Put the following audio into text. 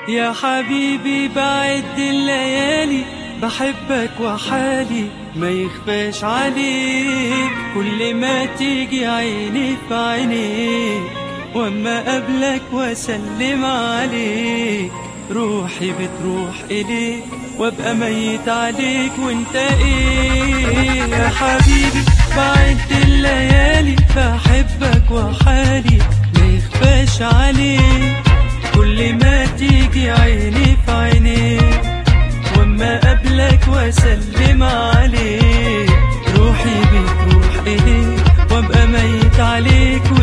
يا حبيبي بعد الليالي بحبك وحالي ما يخفاش عليك كل ما تيجي عيني في عينيك واما قبلك واسلم عليك روحي بتروح اليك وابقى ميت عليك وانت ايه يا حبيبي بعد الليالي بحبك وحالي ما يخفاش عليك كل ما تيجي عيني في عينيك واما قبلك واسلم عليك روحي بتروح اليك وابقى ميت عليك